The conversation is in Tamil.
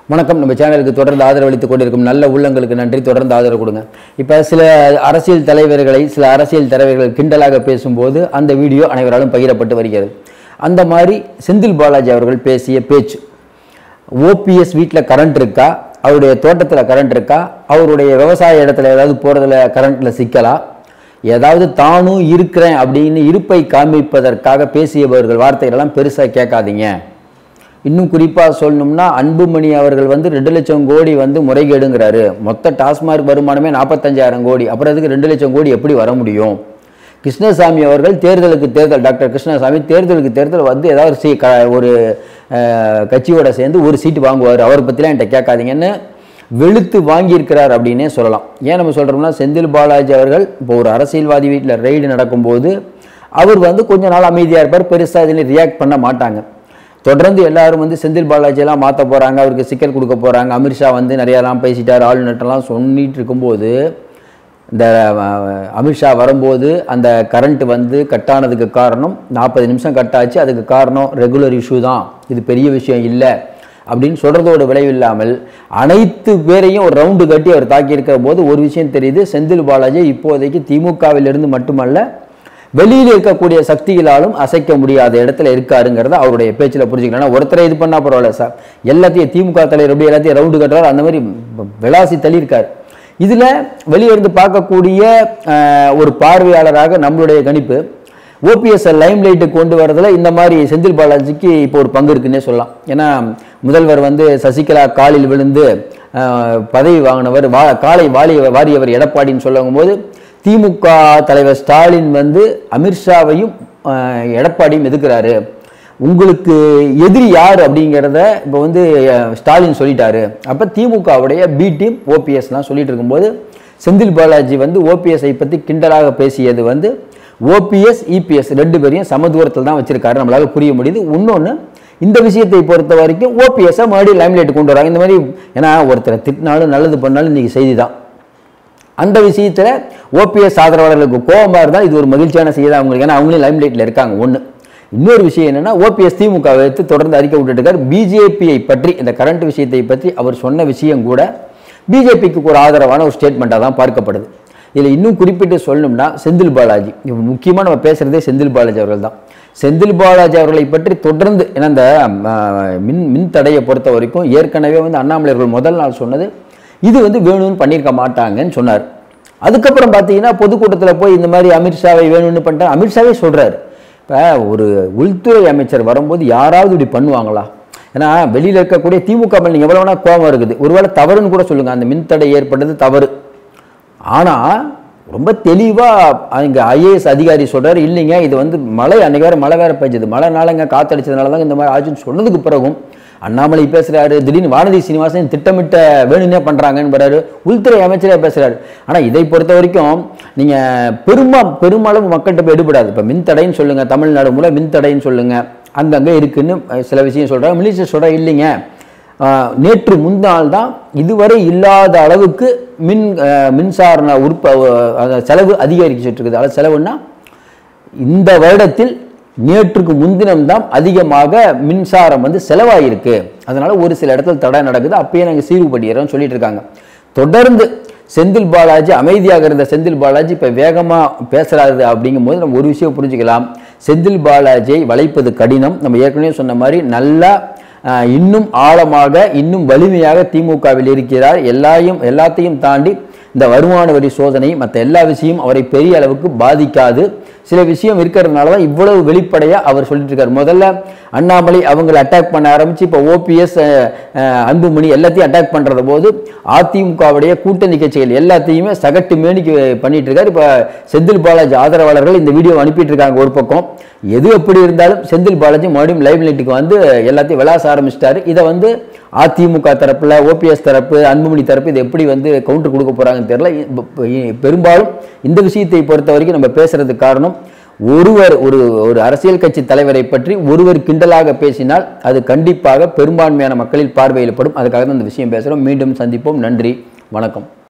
வணக்கம் நம்ம சேனலுக்கு தொடர்ந்து ஆதரவளித்துக் கொண்டிருக்கும் நல்ல உள்ளங்களுக்கு நன்றி தொடர்ந்து ஆதரவு கொடுங்க இப்போ சில அரசியல் தலைவர்களை சில அரசியல் தலைவர்கள் கிண்டலாக பேசும்போது அந்த வீடியோ அனைவராலும் பகிரப்பட்டு வருகிறது அந்த மாதிரி செந்தில் பாலாஜி அவர்கள் பேசிய பேச்சு ஓபிஎஸ் வீட்டில் கரண்ட் இருக்கா அவருடைய தோட்டத்தில் கரண்ட் இருக்கா அவருடைய விவசாய இடத்துல ஏதாவது போகிறதுல கரண்ட்டில் சிக்கலா ஏதாவது தானும் இருக்கிறேன் அப்படின்னு இருப்பை காண்பிப்பதற்காக பேசியவர்கள் வார்த்தைகளெல்லாம் பெருசாக கேட்காதீங்க இன்னும் குறிப்பாக சொல்லணும்னா அன்புமணி அவர்கள் வந்து ரெண்டு லட்சம் கோடி வந்து முறைகேடுங்கிறாரு மொத்த டாஸ்மார்க் வருமானமே நாற்பத்தஞ்சாயிரம் கோடி அப்புறம் அதுக்கு ரெண்டு லட்சம் கோடி எப்படி வர முடியும் கிருஷ்ணசாமி அவர்கள் தேர்தலுக்கு தேர்தல் டாக்டர் கிருஷ்ணசாமி தேர்தலுக்கு தேர்தல் வந்து ஏதாவது ஒரு சீ க ஒரு அஹ், கட்சியோட சேர்ந்து ஒரு சீட்டு வாங்குவார் அவரை பற்றிலாம் என்கிட்ட கேட்காதீங்கன்னு வெளுத்து வாங்கியிருக்கிறார் அப்படின்னே சொல்லலாம் ஏன் நம்ம சொல்கிறோம்னா செந்தில் பாலாஜி அவர்கள் இப்போ ஒரு அரசியல்வாதி வீட்டில் ரெய்டு நடக்கும்போது அவர் வந்து கொஞ்ச நாள் அமைதியாக இருப்பார் பெருசாக இதில் ரியாக்ட் பண்ண மாட்டாங்க தொடர்ந்து எல்லாரும் வந்து செந்தில் பாலாஜியெல்லாம் மாற்ற போகிறாங்க அவருக்கு சிக்கல் கொடுக்க போகிறாங்க அமித்ஷா வந்து நிறையாலாம் பேசிட்டார் ஆளுநர்ட்டெல்லாம் சொல்லிட்டு இருக்கும்போது இந்த அஹ், அமித்ஷா வரும்போது அந்த கரண்ட் வந்து கட் ஆனதுக்கு காரணம் நாற்பது நிமிஷம் கட் ஆச்சு அதுக்கு காரணம் ரெகுலர் இஷ்யூ தான் இது பெரிய விஷயம் இல்லை அப்படின்னு சொல்கிறதோட விளைவில்லாமல் அனைத்து பேரையும் ஒரு ரவுண்டு கட்டி அவர் தாக்கியிருக்கிற போது ஒரு விஷயம் தெரியுது செந்தில் பாலாஜி இப்போதைக்கு திமுகவிலிருந்து மட்டுமல்ல வெளியில் இருக்கக்கூடிய சக்திகளாலும் அசைக்க முடியாத இடத்துல இருக்காருங்கிறத அவருடைய பேச்சில் புரிஞ்சுக்கலாம் ஏன்னா ஒருத்தரை இது பண்ணால் பரவாயில்ல சார் எல்லாத்தையும் திமுக தலைவர் எப்படி எல்லாத்தையும் ரவுண்டு கட்டுறாரு அந்த மாதிரி விளாசி தள்ளியிருக்கார் இதில் வெளியே இருந்து பார்க்கக்கூடிய அஹ், ஒரு பார்வையாளராக நம்மளுடைய கணிப்பு ஓபிஎஸ் லைம் லைட்டுக்கு கொண்டு வரதுல இந்த மாதிரி செந்தில் பாலாஜிக்கு இப்போ ஒரு பங்கு இருக்குன்னே சொல்லலாம் ஏன்னா முதல்வர் வந்து சசிகலா காலில் விழுந்து அஹ், பதவி வாங்கினவர் வா காலை வாலி வாரியவர் எடப்பாடின்னு சொல்லும் போது திமுக தலைவர் ஸ்டாலின் வந்து அமித்ஷாவையும் அஹ், எடப்பாடியும் எதுக்குறாரு உங்களுக்கு எதிரி யார் அப்படிங்கிறத இப்போ வந்து அஹ், ஸ்டாலின் சொல்லிட்டாரு அப்போ திமுகவுடைய பி டீம் ஓபிஎஸ்லாம் சொல்லிட்டு இருக்கும்போது செந்தில் பாலாஜி வந்து ஓபிஎஸ்ஐ பற்றி கிண்டலாக பேசியது வந்து ஓபிஎஸ் இபிஎஸ் ரெண்டு பேரையும் சமதூரத்தில் தான் வச்சிருக்காரு நம்மளால புரிய முடியுது இன்னொன்று இந்த விஷயத்தை பொறுத்த வரைக்கும் ஓபிஎஸ்ஸை மறுபடியும் லைம்லைட் கொண்டு வராங்க இந்த மாதிரி ஏன்னா ஒருத்தரை திட்டினாலும் நல்லது பண்ணாலும் இன்றைக்கி செய்தி தான் அந்த விஷயத்தில் ஓபிஎஸ் ஆதரவாளர்களுக்கு கோபமாக இருந்தால் இது ஒரு மகிழ்ச்சியான செய்தி தான் அவங்களுக்கு ஏன்னா அவங்களே லைம்லைட்டில் இருக்காங்க ஒன்று இன்னொரு விஷயம் என்னன்னா ஓபிஎஸ் திமுக வைத்து தொடர்ந்து அறிக்கை விட்டுட்டு இருக்கார் பிஜேபியை பற்றி இந்த கரண்ட் விஷயத்தை பற்றி அவர் சொன்ன விஷயம் கூட பிஜேபிக்கு ஒரு ஆதரவான ஒரு ஸ்டேட்மெண்ட்டாக தான் பார்க்கப்படுது இதில் இன்னும் குறிப்பிட்டு சொல்லணும்னா செந்தில் பாலாஜி இப்போ முக்கியமாக நம்ம பேசுகிறதே செந்தில் பாலாஜி அவர்கள் தான் செந்தில் பாலாஜி அவர்களை பற்றி தொடர்ந்து ஏன்னா இந்த ஆ, மின் மின் தடையை பொறுத்த வரைக்கும் ஏற்கனவே வந்து அண்ணாமலை அவர்கள் முதல் நாள் சொன்னது இது வந்து வேணும்னு பண்ணியிருக்க மாட்டாங்கன்னு சொன்னார் அதுக்கப்புறம் பார்த்தீங்கன்னா பொதுக்கூட்டத்தில் போய் இந்த மாதிரி அமித்ஷாவை வேணும்னு பண்ணிட்டார் அமித்ஷாவே சொல்கிறார் இப்போ ஒரு உள்துறை அமைச்சர் வரும்போது யாராவது இப்படி பண்ணுவாங்களா ஏன்னா வெளியில் இருக்கக்கூடிய திமுக மேல நீங்கள் எவ்வளோ வேணால் கோபம் இருக்குது ஒருவேளை தவறுன்னு கூட சொல்லுங்கள் அந்த மின்தடை ஏற்பட்டது தவறு ஆனால் ரொம்ப தெளிவாக இங்கே ஐஏஎஸ் அதிகாரி சொல்றாரு இல்லைங்க இது வந்து மழை அன்னைக்கு வேறு மழை வேறு பெஞ்சது மழை நாளங்க காத்தடிச்சதுனால தான் இந்த மாதிரி ஆச்சுன்னு சொன்னதுக்கு பிறகும் அண்ணாமலை பேசுகிறாரு திடீர்னு வானதி சீனிவாசன் திட்டமிட்ட வேணும்னே பண்ணுறாங்கன்னு உள்துறை அமைச்சரே பேசுகிறாரு ஆனால் இதை பொறுத்த வரைக்கும் நீங்கள் பெருமா பெருமளவு மக்கள்கிட்ட போய் எடுபடாது இப்போ மின்தடைன்னு சொல்லுங்கள் தமிழ்நாடு மூலம் மின்தடைன்னு சொல்லுங்கள் அங்கங்கே இருக்குன்னு அஹ், சில விஷயம் சொல்கிறாங்க மினிஸ்டர் சொல்கிறா இல்லைங்க ஆஹ், நேற்று முந்தாள் தான் இதுவரை இல்லாத அளவுக்கு மின் ஆஹ், மின்சார உற்ப அஹ், செலவு அதிகரிச்சுட்டு இருக்குது அதாவது செலவுன்னா இந்த வருடத்தில் நேற்றுக்கு முன்தினம் தான் அதிகமாக மின்சாரம் வந்து செலவாயிருக்கு அதனால ஒரு சில இடத்துல தடை நடக்குது அப்பயே நாங்கள் சீர்வு படிக்கிறோம்னு சொல்லிட்டு இருக்காங்க தொடர்ந்து செந்தில் பாலாஜி அமைதியாக இருந்த செந்தில் பாலாஜி இப்போ வேகமாக பேசுறாரு அப்படிங்கும்போது நம்ம ஒரு விஷயம் புரிஞ்சுக்கலாம் செந்தில் பாலாஜியை வளைப்பது கடினம் நம்ம ஏற்கனவே சொன்ன மாதிரி நல்லா ஆஹ், இன்னும் ஆழமாக இன்னும் வலிமையாக திமுகவில் இருக்கிறார் எல்லாரையும் எல்லாத்தையும் தாண்டி இந்த வருமான வரி சோதனை மற்ற எல்லா விஷயமும் அவரை பெரிய அளவுக்கு பாதிக்காது சில விஷயம் இருக்கிறதுனால தான் இவ்வளவு வெளிப்படையாக அவர் சொல்லிட்டு இருக்காரு முதல்ல அண்ணாமலை அவங்களை அட்டாக் பண்ண ஆரம்பிச்சு இப்போ ஓபிஎஸ் அன்புமணி எல்லாத்தையும் அட்டாக் பண்ணுறது போது அதிமுகவுடைய கூட்டணி கட்சிகள் எல்லாத்தையுமே சகட்டு மேனிக்கு பண்ணிட்டு இருக்காரு இப்போ செந்தில் பாலாஜி ஆதரவாளர்கள் இந்த வீடியோ அனுப்பிட்டு இருக்காங்க ஒரு பக்கம் எது எப்படி இருந்தாலும் செந்தில் பாலாஜி மறுபடியும் லைவ் லைட்டுக்கு வந்து எல்லாத்தையும் விளாச ஆரம்பிச்சிட்டாரு இதை வந்து அதிமுக தரப்புல ஓபிஎஸ் தரப்பு அன்புமணி தரப்பு இது எப்படி வந்து கவுண்டர் கொடுக்க போறாங்கன்னு தெரியல இப்ப- இப்ப பெரும்பாலும் இந்த விஷயத்தை பொறுத்த வரைக்கும் நம்ம பேசுறதுக்கு காரணம் ஒருவர் ஒரு ஒரு அரசியல் கட்சி தலைவரை பற்றி ஒருவர் கிண்டலாக பேசினால் அது கண்டிப்பாக பெரும்பான்மையான மக்களில் பார்வையிடப்படும் அதுக்காக தான் இந்த விஷயம் பேசுகிறோம் மீண்டும் சந்திப்போம் நன்றி வணக்கம்